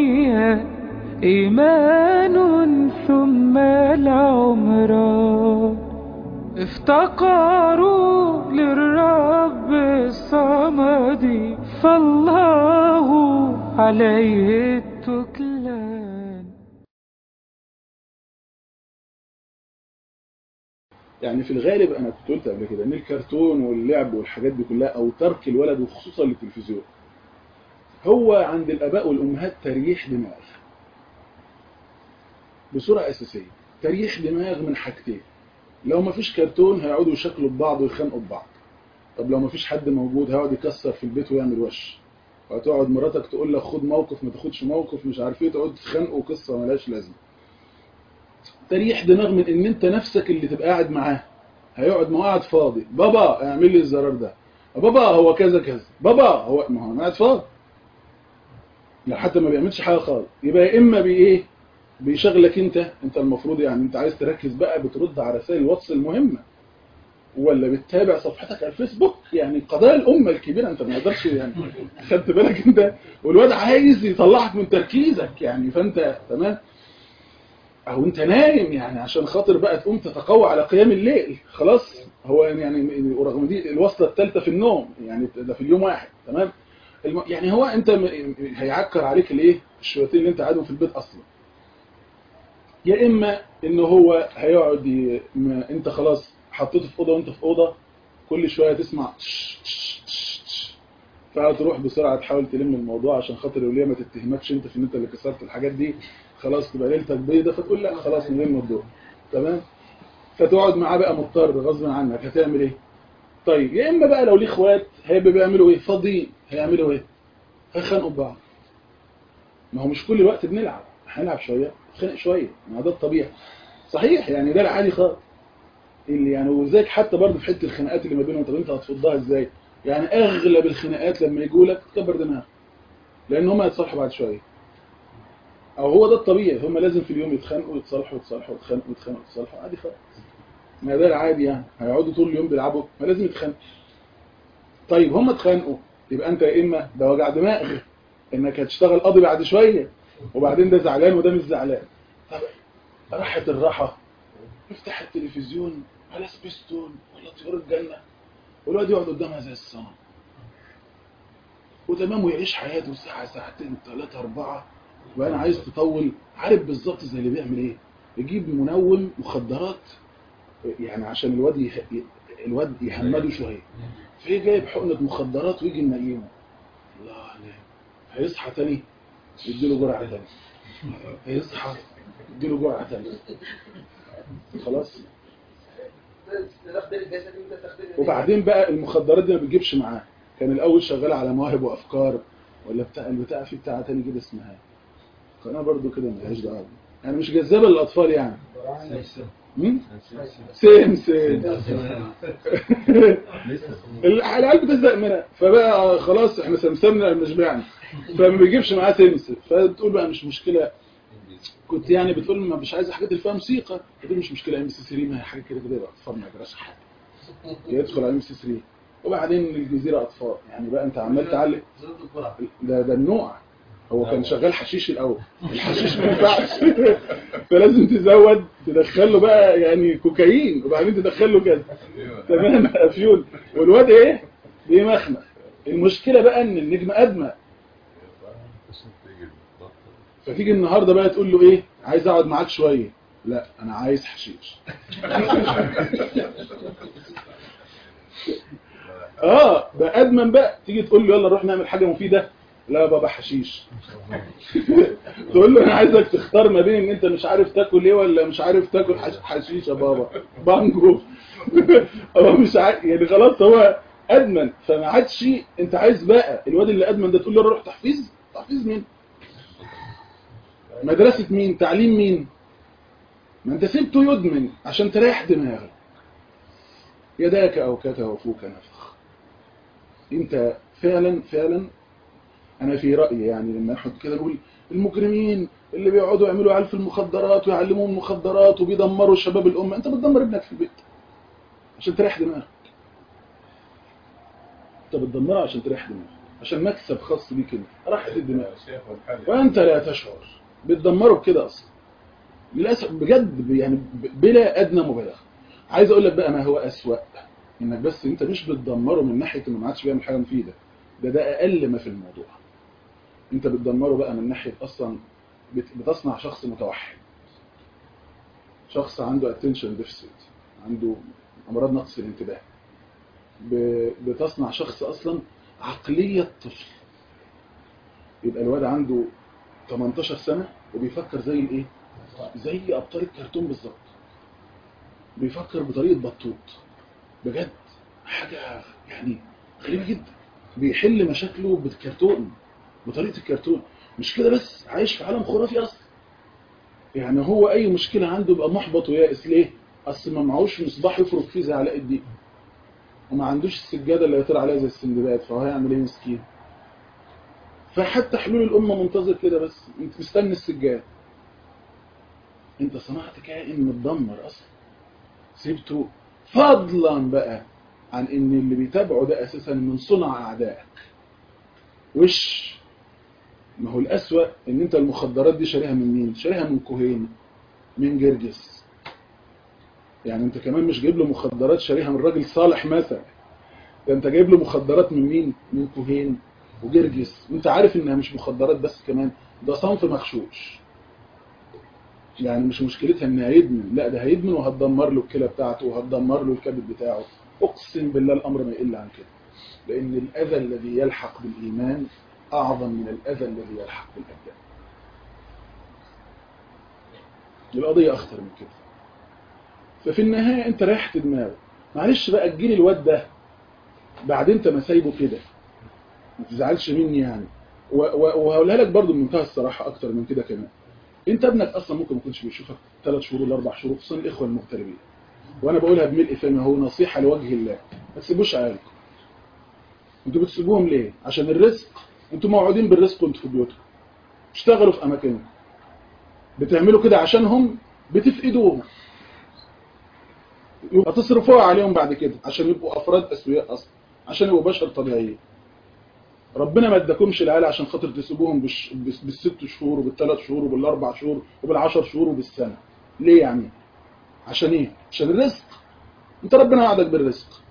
الدنيا إيمان ثم العمر افتقروا للرب الصمد فالله عليه التكلان يعني في الغالب انا كنت قلت قبل كده ان الكرتون واللعب والحاجات دي كلها او ترك الولد وخصوصا للتلفزيون هو عند الاباء والامهات تريح دماغ بصوره اساسيه تريح دماغ من حاجتين لو ما فيش كرتون هيقعدوا يشكلوا ببعض ويخانقوا ببعض طب لو ما فيش حد موجود هيقعد يكسر في البيت ويعمل وش وهتقعد مراتك تقول لك خد موقف ما تاخدش موقف مش عارف ايه تقعد تتخانقوا قصه ملهاش لازمه تريح دماغ من ان انت نفسك اللي تبقى قاعد معاه هيقعد ما هو قاعد فاضي بابا اعمل لي الزرار ده بابا هو كذا كذا بابا هو ما هو انا قاعد فاضي لو حتى ما بيعملش حاجه خالص يبقى يا اما بايه بيشغلك انت انت المفروض يعني انت عايز تركز بقى بترد على رسائل الواتس المهمه ولا بتتابع صفحتك على الفيسبوك يعني قضايا الامه الكبيره انت ما تقدرش يعني خدت بالك انت والواد عايز يطلعك من تركيزك يعني فانت تمام او انت نايم يعني عشان خاطر بقى تقوم تتقوى على قيام الليل خلاص هو يعني ورغم دي الوصله الثالثه في النوم يعني ده في اليوم واحد تمام الم... يعني هو انت م... هيعكر عليك الايه الشويتين اللي انت قاعدهم في البيت اصلا يا اما ان هو هيقعد ي... ما انت خلاص حطيته في اوضه وانت في اوضه كل شويه تسمع فتروح بسرعه تحاول تلم الموضوع عشان خاطر الوليه ما تتهمكش انت في ان انت اللي كسرت الحاجات دي خلاص تبقى ليلتك بيضه فتقول لا خلاص نلم الدور تمام فتقعد معاه بقى مضطر غصب عنك هتعمل ايه طيب يا اما بقى لو ليه اخوات هيبقى بيعملوا ايه فاضيين هيعملوا ايه هيخانقوا ببعض ما هو مش كل الوقت بنلعب هنلعب شويه نتخانق شويه ما ده الطبيعي صحيح يعني ده العادي خالص اللي يعني وذاك حتى برضه في حته الخناقات اللي ما بينهم طب انت هتفضها ازاي يعني اغلب الخناقات لما يجوا لك تكبر دماغك لان هم هيتصالحوا بعد شويه او هو ده الطبيعي هم لازم في اليوم يتخانقوا يتصالحوا يتصالحوا يتخانقوا يتخانقوا يتصالحوا عادي خالص ما ده العادي يعني هيقعدوا طول اليوم بيلعبوا ما لازم يتخانقوا طيب هم اتخانقوا يبقى انت يا اما ده وجع دماغ انك هتشتغل قاضي بعد شويه وبعدين ده زعلان وده مش زعلان طب راحت الراحه افتح التلفزيون على سبيستون ولا طيور الجنه والواد يقعد قدامها زي الصنم وتمام ويعيش حياته ساعه ساعتين ثلاثه اربعه وانا عايز تطول عارف بالظبط زي اللي بيعمل ايه يجيب منوم مخدرات يعني عشان الواد يح... الواد يحمده شويه فيه جايب حقنه مخدرات ويجي منيمه الله عليه هيصحى تاني يديله جرعه تاني هيصحى يديله جرعه تاني خلاص وبعدين بقى المخدرات دي ما بتجيبش معاه كان الاول شغال على مواهب وافكار ولا بتاع البتاع في بتاع تاني كده اسمها قناه برضو كده ملهاش دعوه يعني مش جذابه للاطفال يعني مين؟ سيم سيم العيال بتزهق منها فبقى خلاص احنا سمسمنا مش بعنا فما بيجيبش معاه سمس فتقول بقى مش مشكله كنت يعني بتقول ما مش عايز حاجات اللي فيها موسيقى بتقول مش مشكله ام سي 3 ما هي حاجه كده كده يبقى اطفال ما يجراش حاجه يدخل على ام سي 3 وبعدين الجزيره اطفال يعني بقى انت عمال تعلق ده ده النوع هو كان شغال حشيش الاول الحشيش ما ينفعش فلازم تزود تدخل له بقى يعني كوكايين وبعدين تدخل له كذا تمام افيون والواد ايه بيمخمخ المشكله بقى ان النجم ادمى فتيجي النهارده بقى تقول له ايه عايز اقعد معاك شويه لا انا عايز حشيش اه ده ادمن بقى تيجي تقول له يلا نروح نعمل حاجه مفيده لا بابا حشيش تقول له انا عايزك تختار ما بين ان انت مش عارف تاكل ايه ولا مش عارف تاكل حش... حشيش يا بابا بانجو هو مش عارف يعني خلاص هو ادمن فما عادش انت عايز بقى الواد اللي ادمن ده تقول له روح تحفيظ تحفيظ مين مدرسة مين تعليم مين ما انت سبته يدمن عشان تريح دماغك يداك اوكاك وفوك نفخ انت فعلا فعلا انا في رأيي يعني لما نحط كده نقول المجرمين اللي بيقعدوا يعملوا عيال في المخدرات ويعلموهم المخدرات وبيدمروا شباب الامه انت بتدمر ابنك في البيت عشان تريح دماغك انت بتدمرها عشان تريح دماغك عشان مكسب خاص بيك انت راحت الدماغ يا شيخ والحل وانت لا تشعر بتدمره بكده اصلا للاسف بجد يعني ب- بلا ادنى مبالغه عايز اقول لك بقى ما هو اسوأ انك بس انت مش بتدمره من ناحيه انه ما عادش بيعمل حاجه مفيده ده ده اقل ما في الموضوع انت بتدمره بقى من ناحيه اصلا بت- بتصنع شخص متوحد شخص عنده attention deficit عنده امراض نقص الانتباه ب- بتصنع شخص اصلا عقليه طفل يبقى الواد عنده 18 سنه وبيفكر زي الايه زي ابطال الكرتون بالظبط بيفكر بطريقه بطوط بجد حاجه يعني غريبه جدا بيحل مشاكله بالكرتون بطريقه الكرتون مش كده بس عايش في عالم خرافي اصلا يعني هو اي مشكله عنده يبقى محبط ويائس ليه اصل ما معهوش مصباح يفرك فيه زي علاء الدين وما عندوش السجاده اللي يطير عليها زي السندباد فهو هيعمل ايه مسكين فحتى حلول الامه منتظر كده بس انت مستني السجاد انت صنعت كائن متدمر اصلا سيبته فضلا بقى عن ان اللي بيتابعه ده اساسا من صنع اعدائك وش ما هو الاسوأ ان انت المخدرات دي شاريها من مين شاريها من كوهين من جرجس يعني انت كمان مش جايب له مخدرات شاريها من راجل صالح مثلا ده انت جايب له مخدرات من مين من كوهين وجرجس وانت عارف انها مش مخدرات بس كمان ده صنف مغشوش يعني مش مشكلتها ان هيدمن لا ده هيدمن وهتدمر له الكلى بتاعته وهتدمر له الكبد بتاعه اقسم بالله الامر ما يقل عن كده لان الاذى الذي يلحق بالايمان اعظم من الاذى الذي يلحق بالابدان القضيه اخطر من كده ففي النهايه انت ريحت دماغك معلش بقى تجيلي الواد ده بعد انت ما سايبه كده ما تزعلش مني يعني و- و- وهقولها لك برضو بمنتهى الصراحه اكتر من كده كمان انت ابنك اصلا ممكن ما يكونش بيشوفك ثلاث شهور ولا اربع شهور خصوصا الاخوه المغتربين وانا بقولها بملء فم هو نصيحه لوجه الله ما تسيبوش عيالكم انتوا بتسيبوهم ليه عشان الرزق انتوا موعودين بالرزق وانتوا في بيوتكم اشتغلوا في اماكنكم بتعملوا كده عشانهم بتفقدوهم هتصرفوها عليهم بعد كده عشان يبقوا افراد اسوياء اصلا عشان يبقوا بشر طبيعيين ربنا ما اداكمش العيال عشان خاطر تسيبوهم بالش... بال- بالست شهور وبالثلاث شهور وبالاربع شهور وبالعشر شهور وبالسنه ليه يعني عشان ايه عشان الرزق انت ربنا وعدك بالرزق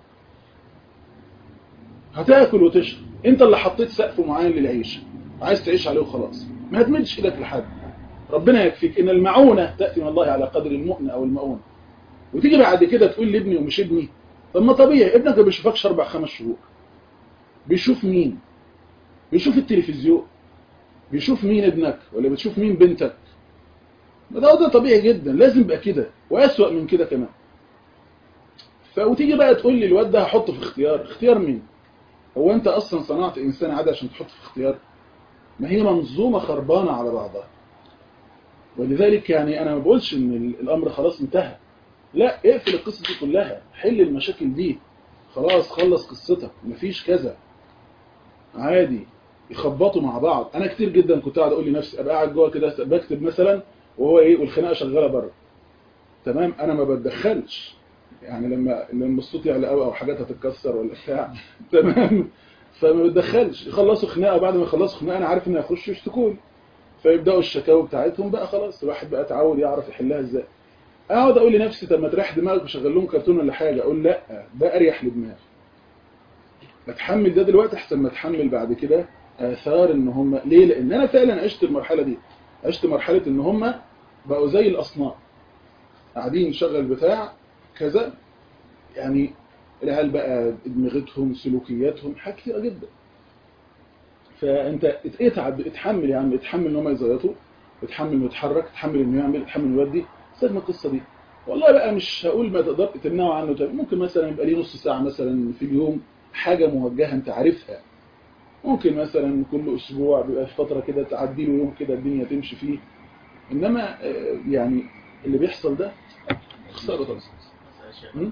هتاكل وتشرب انت اللي حطيت سقف معين للعيش عايز تعيش عليه وخلاص ما هتمدش ايدك لحد ربنا يكفيك ان المعونه تاتي من الله على قدر المؤن او المؤونه وتيجي بعد كده تقول لابني ومش ابني طب ما طبيعي ابنك ما بيشوفكش اربع خمس شهور بيشوف مين بيشوف التلفزيون بيشوف مين ابنك ولا بتشوف مين بنتك ما ده ده طبيعي جدا لازم يبقى كده واسوأ من كده كمان ف وتيجي بقى تقول لي الواد ده هحطه في اختيار اختيار مين هو انت اصلا صنعت انسان عادي عشان تحطه في اختيار ما هي منظومه خربانه على بعضها ولذلك يعني انا ما بقولش ان ال- الامر خلاص انتهى لا اقفل القصه دي كلها حل المشاكل دي خلاص خلص قصتك مفيش كذا عادي يخبطوا مع بعض انا كتير جدا كنت قاعد اقول لنفسي ابقى قاعد جوه كده بكتب مثلا وهو ايه والخناقه شغاله بره تمام انا ما بتدخلش يعني لما لما الصوت يعلى قوي او حاجات هتتكسر ولا بتاع تمام فما بتدخلش يخلصوا خناقه وبعد ما يخلصوا خناقه انا عارف ان هيخشوا يشتكوا لي فيبداوا الشكاوى بتاعتهم بقى خلاص الواحد بقى اتعود يعرف يحلها ازاي اقعد اقول لنفسي طب ما تريح دماغك وشغل لهم كرتون ولا حاجه اقول لا ده اريح لدماغي اتحمل ده دلوقتي احسن ما اتحمل بعد كده اثار ان هم ليه لان انا فعلا عشت المرحله دي عشت مرحله ان هم بقوا زي الاصنام قاعدين نشغل بتاع كذا يعني العيال بقى دماغتهم سلوكياتهم حاجات كتيره جدا فانت اتعب اتحمل يا عم اتحمل ان هم يزيطوا اتحمل انه يتحرك اتحمل انه يعمل اتحمل انه يودي سيبنا القصه دي والله بقى مش هقول ما تقدر تمنعه عنه طيب ممكن مثلا يبقى ليه نص ساعه مثلا في اليوم حاجه موجهه انت عارفها ممكن مثلا كل اسبوع بيبقى في فتره كده تعدي له يوم كده الدنيا تمشي فيه انما آه، يعني اللي بيحصل ده خساره طبعا م?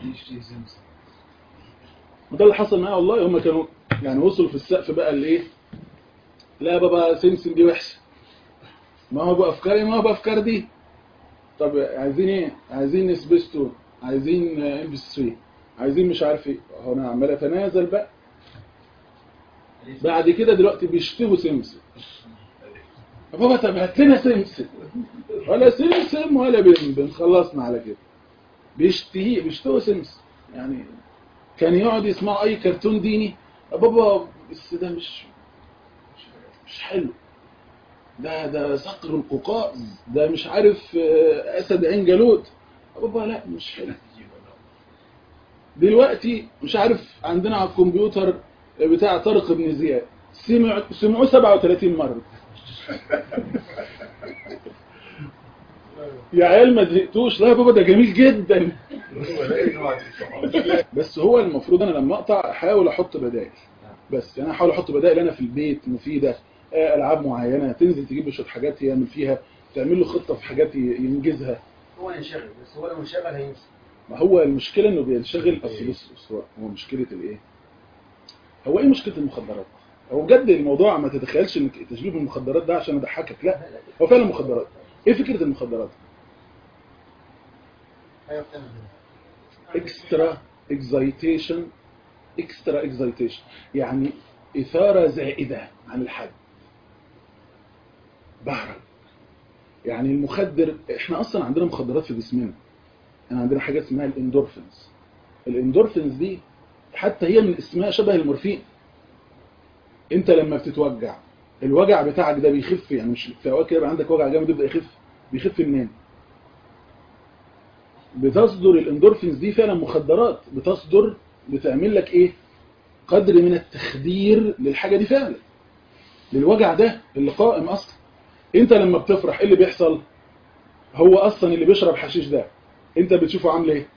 وده اللي حصل معايا والله هم كانوا يعني وصلوا في السقف بقى الايه لا يا بابا سمسم دي وحشه ما هو بافكاري ما هو بافكار دي طب عايزين ايه عايزين سبيستو عايزين ام بي 3 عايزين مش عارف ايه هو انا عمال اتنازل بقى بعد كده دلوقتي بيشتهوا سمسم يا بابا طب هات لنا سمسم ولا سمسم ولا بن خلصنا على كده بيشتهي بيشتهوا سمسم يعني كان يقعد يسمعوا اي كرتون ديني يا بابا بس ده مش مش حلو ده ده صقر القوقاز ده مش عارف آه، اسد عين جالوت يا بابا لا مش حلو دلوقتي مش عارف عندنا على الكمبيوتر بتاع طارق بن زياد سمع سمعوه 37 مرة يا عيال ما زهقتوش لا يا بابا ده جميل جدا بس هو المفروض انا لما اقطع احاول احط بدائل بس يعني احاول احط بدائل انا في البيت مفيده آه، العاب معينه تنزل تجيب له شويه حاجات يعمل فيها تعمل له خطه في حاجات ي- ينجزها هو ينشغل بس هو لو انشغل هينسى ما هو المشكله انه بينشغل اصل بص بص هو هو مشكله الايه هو ايه مشكله المخدرات هو بجد الموضوع ما تتخيلش ان تشبيه بالمخدرات ده عشان اضحكك لا هو فعلا مخدرات ايه فكره المخدرات ايوه بتعمل كده اكسترا اكزايتيشن اكسترا اكزايتيشن يعني اثاره زائده عن الحد بهرج يعني المخدر احنا اصلا عندنا مخدرات في جسمنا احنا عندنا حاجه اسمها الاندورفينز الاندورفينز دي حتى هي من اسمها شبه المورفين انت لما بتتوجع الوجع بتاعك ده بيخف يعني مش في اوقات كده يبقى عندك وجع جامد يبدا يخف بيخف منين بتصدر الاندورفينز دي فعلا مخدرات بتصدر بتعمل لك ايه قدر من التخدير للحاجه دي فعلا للوجع ده اللي قائم اصلا انت لما بتفرح ايه اللي بيحصل هو اصلا اللي بيشرب حشيش ده انت بتشوفه عامل ايه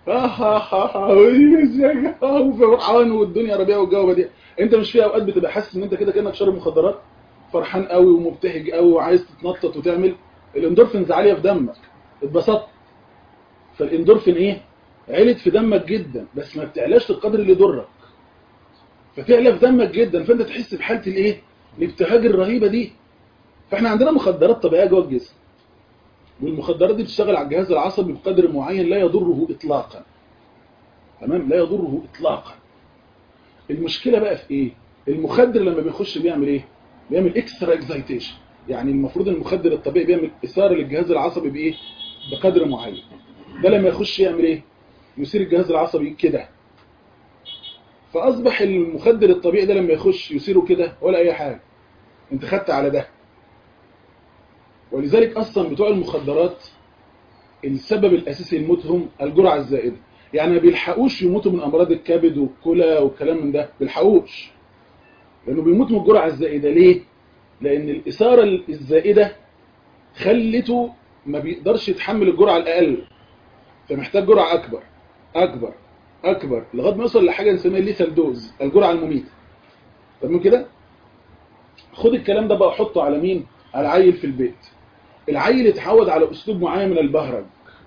وفرحان والدنيا ربيع والجو بديع انت مش في اوقات بتبقى حاسس ان انت كده كانك شارب مخدرات فرحان قوي ومبتهج قوي وعايز تتنطط وتعمل الاندورفينز عاليه في دمك اتبسطت فالاندورفين ايه علت في دمك جدا بس ما بتعلاش للقدر اللي يضرك فتعلى في دمك جدا فانت تحس بحاله الايه الابتهاج الرهيبه دي فاحنا عندنا مخدرات طبيعيه جوه الجسم والمخدرات دي بتشتغل على الجهاز العصبي بقدر معين لا يضره اطلاقا تمام لا يضره اطلاقا المشكله بقى في ايه المخدر لما بيخش بيعمل ايه بيعمل اكسترا اكزايتيشن يعني المفروض المخدر الطبيعي بيعمل اثاره للجهاز العصبي بايه بقدر معين ده لما يخش يعمل ايه يثير الجهاز العصبي كده فاصبح المخدر الطبيعي ده لما يخش يثيره كده ولا اي حاجه انت خدت على ده ولذلك اصلا بتوع المخدرات السبب الاساسي لموتهم الجرعه الزائده يعني ما بيلحقوش يموتوا من امراض الكبد والكلى والكلام من ده بيلحقوش لانه بيموت من الجرعه الزائده ليه لان الاثاره الزائده خلته ما بيقدرش يتحمل الجرعه الاقل فمحتاج جرعه اكبر اكبر اكبر لغايه ما يوصل لحاجه نسميها ليثال دوز الجرعه المميته تمام كده خد الكلام ده بقى حطه على مين على عيل في البيت العيل اتعود على اسلوب معين من البهرج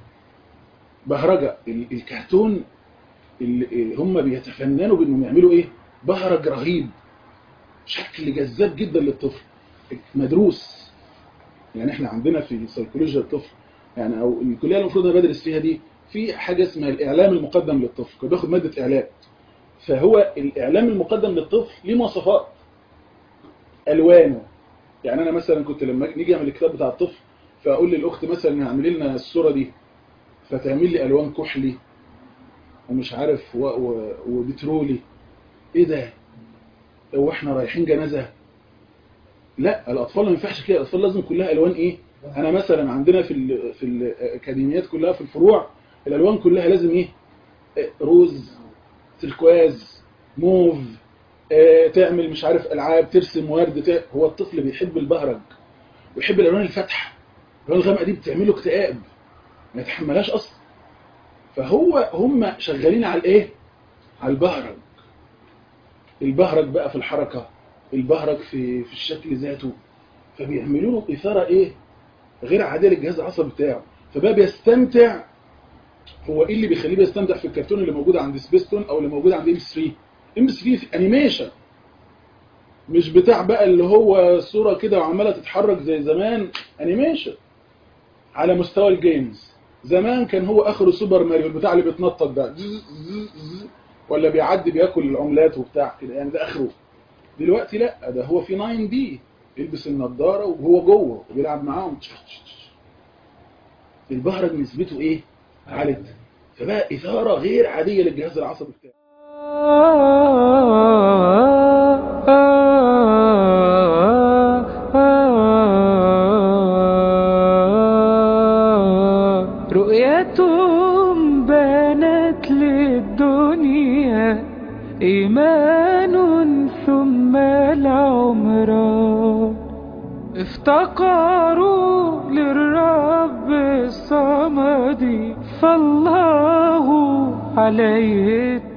بهرجه ال- الكرتون اللي هم بيتفننوا بانهم يعملوا ايه بهرج رهيب شكل جذاب جدا للطفل مدروس يعني احنا عندنا في سيكولوجيا الطفل يعني او الكليه اللي المفروض انا بدرس فيها دي في حاجه اسمها الاعلام المقدم للطفل كنت باخد ماده اعلام فهو الاعلام المقدم للطفل ليه مواصفات الوانه يعني انا مثلا كنت لما نيجي اعمل الكتاب بتاع الطفل فاقول للاخت مثلا اعملي لنا الصوره دي فتعمل لي الوان كحلي ومش عارف و... و... وبترولي ايه ده هو احنا رايحين جنازه لا الاطفال ما ينفعش كده الاطفال لازم كلها الوان ايه انا مثلا عندنا في ال... في الاكاديميات كلها في الفروع الالوان كلها لازم ايه آه، روز تركواز موف آه، تعمل مش عارف العاب ترسم ورد ت... هو الطفل بيحب البهرج ويحب الالوان الفاتحه الالوان الغامقه دي بتعمل له اكتئاب ما يتحملهاش اصلا فهو هم شغالين على الايه على البهرج البهرج بقى في الحركه البهرج في في الشكل ذاته فبيعملوا له اثاره ايه غير عاديه للجهاز العصبي بتاعه فبقى بيستمتع هو ايه اللي بيخليه بيستمتع في الكرتون اللي موجود عند سبيستون او اللي موجود عند ام 3 ام 3 في انيميشن مش بتاع بقى اللي هو صوره كده وعماله تتحرك زي زمان انيميشن على مستوى الجيمز زمان كان هو اخره سوبر ماريو البتاع اللي بيتنطط ده زز زز زز ولا بيعدي بياكل العملات وبتاع كده يعني ده اخره دلوقتي لا ده هو في 9 بي يلبس النضاره وهو جوه وبيلعب معاهم البهرج نسبته ايه عالت فبقى اثاره غير عاديه للجهاز العصبي بتاعه رؤيتهم بانت للدنيا إيمان ثم العمران افتقروا للرب الصمد فالله عليه